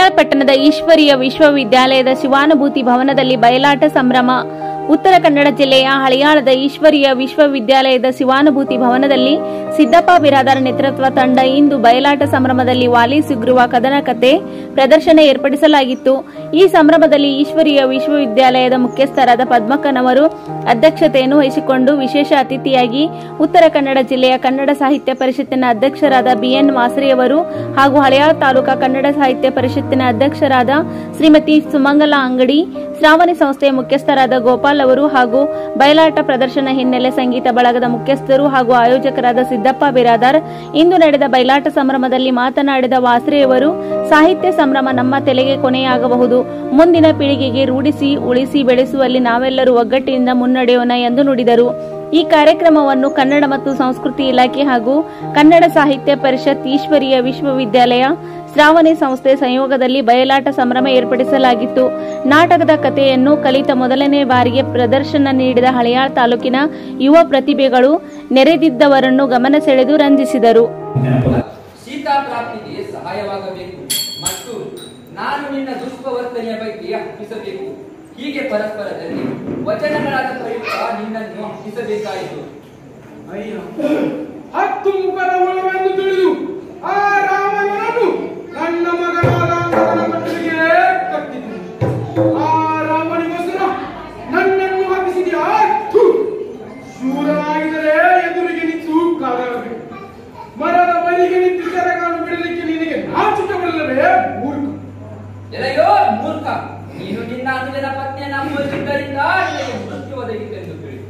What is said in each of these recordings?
ಪಟ್ಟಣದ ಈಶ್ವರೀಯ ವಿಶ್ವವಿದ್ಯಾಲಯದ ಶಿವಾನುಭೂತಿ ಭವನದಲ್ಲಿ ಬಯಲಾಟ ಸಂಭ್ರಮ ಉತ್ತರ ಕನ್ನಡ ಜಿಲ್ಲೆಯ ಹಳಿಯಾಳದ ಈಶ್ವರೀಯ ವಿಶ್ವವಿದ್ಯಾಲಯದ ಶಿವಾನುಭೂತಿ ಭವನದಲ್ಲಿ ಸಿದ್ದಪ್ಪ ಬಿರಾದಾರ ನೇತೃತ್ವ ತಂಡ ಇಂದು ಬಯಲಾಟ ಸಂಭ್ರಮದಲ್ಲಿ ವಾಲಿ ಸಿಗ್ರುವ ಕದನ ಕತೆ ಪ್ರದರ್ಶನ ಏರ್ಪಡಿಸಲಾಗಿತ್ತು ಈ ಸಂಭ್ರಮದಲ್ಲಿ ಈಶ್ವರೀಯ ವಿಶ್ವವಿದ್ಯಾಲಯದ ಮುಖ್ಯಸ್ಥರಾದ ಪದ್ಮಕ್ಕನವರು ಅಧ್ಯಕ್ಷತೆಯನ್ನು ವಹಿಸಿಕೊಂಡು ವಿಶೇಷ ಅತಿಥಿಯಾಗಿ ಉತ್ತರ ಕನ್ನಡ ಜಿಲ್ಲೆಯ ಕನ್ನಡ ಸಾಹಿತ್ಯ ಪರಿಷತ್ತಿನ ಅಧ್ಯಕ್ಷರಾದ ಬಿಎನ್ ಮಾಸ್ರಿಯವರು ಹಾಗೂ ಹಳೆಯಾಳ ತಾಲೂಕಾ ಕನ್ನಡ ಸಾಹಿತ್ಯ ಪರಿಷತ್ತಿನ ಅಧ್ಯಕ್ಷರಾದ ಶ್ರೀಮತಿ ಸುಮಂಗಲ ಅಂಗಡಿ ಶ್ರಾವಣಿ ಸಂಸ್ಥೆಯ ಮುಖ್ಯಸ್ಥರಾದ ಗೋಪಾಲ್ ಅವರು ಹಾಗೂ ಬಯಲಾಟ ಪ್ರದರ್ಶನ ಹಿನ್ನೆಲೆ ಸಂಗೀತ ಬಳಗದ ಮುಖ್ಯಸ್ಥರು ಹಾಗೂ ಆಯೋಜಕರಾದ ಸಿದ್ದಪ್ಪ ಬಿರಾದಾರ್ ಇಂದು ನಡೆದ ಬಯಲಾಟ ಸಂಭ್ರಮದಲ್ಲಿ ಮಾತನಾಡಿದ ವಾಸ್ರೆಯವರು ಸಾಹಿತ್ಯ ಸಂಭ್ರಮ ನಮ್ಮ ತಲೆಗೆ ಕೊನೆಯಾಗಬಹುದು ಮುಂದಿನ ಪೀಳಿಗೆಗೆ ರೂಢಿಸಿ ಉಳಿಸಿ ಬೆಳೆಸುವಲ್ಲಿ ನಾವೆಲ್ಲರೂ ಒಗ್ಗಟ್ಟಿನಿಂದ ಮುನ್ನಡೆಯೋಣ ಎಂದು ನುಡಿದರು ಈ ಕಾರ್ಯಕ್ರಮವನ್ನು ಕನ್ನಡ ಮತ್ತು ಸಂಸ್ಕೃತಿ ಇಲಾಖೆ ಹಾಗೂ ಕನ್ನಡ ಸಾಹಿತ್ಯ ಪರಿಷತ್ ಈಶ್ವರೀಯ ವಿಶ್ವವಿದ್ಯಾಲಯ ಶ್ರಾವಣಿ ಸಂಸ್ಥೆ ಸಂಯೋಗದಲ್ಲಿ ಬಯಲಾಟ ಸಂಭ್ರಮ ಏರ್ಪಡಿಸಲಾಗಿತ್ತು ನಾಟಕದ ಕಥೆಯನ್ನು ಕಲಿತ ಮೊದಲನೇ ಬಾರಿಗೆ ಪ್ರದರ್ಶನ ನೀಡಿದ ಹಳೆಯಾಳ್ ತಾಲೂಕಿನ ಯುವ ಪ್ರತಿಭೆಗಳು ನೆರೆದಿದ್ದವರನ್ನು ಗಮನ ಸೆಳೆದು ರಂಜಿಸಿದರು ಸೀತಾ ಪ್ರಾಪ್ತಿಗೆ ಸಹಾಯವಾಗಬೇಕು ಮತ್ತು ನಾನು ನಿನ್ನ ದುಷ್ಪವರ್ತನೆಯ ಬಗ್ಗೆ ಹಪ್ಪಿಸಬೇಕು ಹೀಗೆ ಪರಸ್ಪರದಲ್ಲಿ ವಚನಗಳಾದ ಪ್ರಯುಕ್ತ ನಿನ್ನನ್ನು ಹಪ್ಪಿಸಬೇಕಾಯಿತು ಅಯ್ಯ ಹತ್ತು ಮುಖದ ಒಳವೆಂದು ತಿಳಿದು ಆ ರಾಮನನ್ನು ನನ್ನ ಮಗನಾದ ಅಂಗದನ ಕಟ್ಟಲಿಗೆ ಕಟ್ಟಿದ್ದು ಆ ರಾಮನಿಗೋಸ್ಕರ ನನ್ನನ್ನು ಹಬ್ಬಿಸಿದ್ಯಾ ಥು! ಶೂರನಾಗಿದ್ದರೆ ಎದುರಿಗೆ ನಿಂತು ಕಾದಾಡಬೇಕು ಮರದ ಬಲಿಗೆ ನಿಂತು ಸೆರಗಾಲು ಬಿಡಲಿಕ್ಕೆ ನಿನಗೆ ನಾಚಿಕವಲ್ಲವೇ ಮೂರ್ಖ ಎಲೆಯೋ ಮೂರ್ಖ ನೀನು ನಿನ್ನ ಅನುಜನ ಪತ್ನಿಯನ್ನ ಅನುಭವಿಸಿದ್ದರಿಂದ ನಿನಗೆ ಮೃತ್ಯು ಒದಗಿತೆಂದು ತಿಳಿ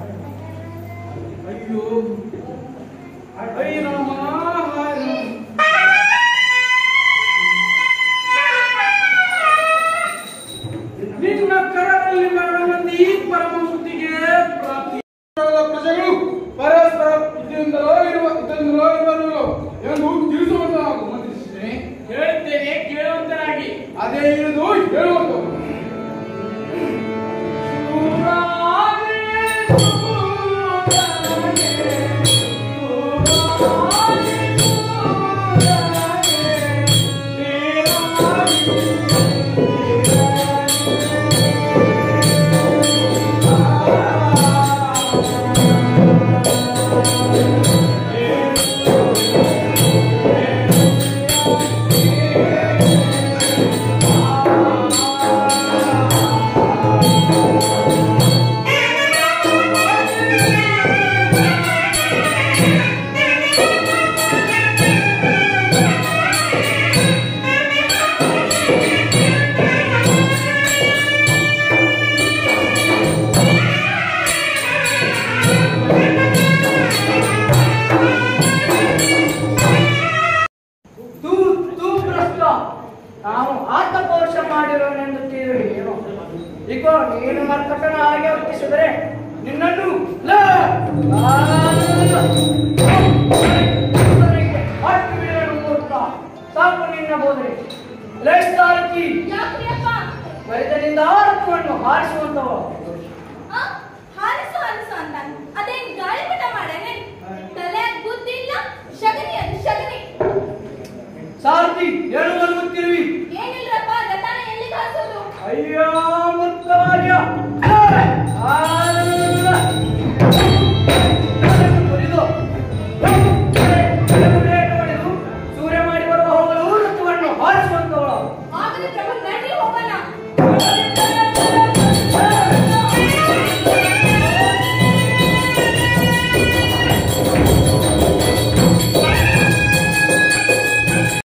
ಅಯ್ಯೋ ಅಯ್ಯ ರಾಮ ಹಾಯ್ ರಾಮ. ನಿನ್ನ ಕರದಲ್ಲಿ ಮರಣದಿ ಪರಮ ಸುದ್ದಿಗೆ ಪ್ರಾಪ್ತಿ ಪ್ರಜೆಗಳು ಪರಸ್ಪರ ಇದರಿಂದಲೋ ಇರುವ ಇದರಿಂದಲೋ ಇರುವನು ಎಂದು ತಿಳಿಸುವಂತ ನಾವು ಮಂತ್ರಿಸಿದ್ದೇನೆ ಹೇಳುತ್ತೇನೆ ಕೇಳುವಂತನಾಗಿ ಅದೇ ಇರುವುದು ಹೇಳುವಂತ ತೂ ತೂ ಭ್ರಷ್ಟ ನಾವು ಆತ್ಮಪೌರುಷ ಮಾಡಿರೋನೆಂದು ತಿಳಿದು ಏನು ಈಗ ನೀನು ಮರ್ಕಟನ ಹಾಗೆ ವರ್ತಿಸಿದರೆ ನಿನ್ನನ್ನು ಲ- ಅಟ್ಟು ಬಿಡಲು ಮೂರ್ಖ. ಸಾಕು ನಿನ್ನ ಬೋಧನೆ ಲೇಸ್ತಾರತಿ ಯಾಕ್ರಿಯಪ್ಪ? ಬರಿತನಿಂದ ಆರತ್ವವನ್ನು ಹಾರಿಸುವಂತವ ಆ? ಹಾರಿಸು ಹಾರಿಸು ಅಂತಾನೆ. ಅದೇನ್ ಗಾಳಿಪಟ ಮಾಡೇನೆ? ತಲೆಯಾಗ್ ಬುದ್ಧಿ ಇಲ್ಲ? ಶಗನಿ ಅದು ಶಗನಿ. ಸಾರಥಿ ಹೇಳುವುದನ್ನು ತಿರುವಿ ಏನಿಲ್ಲ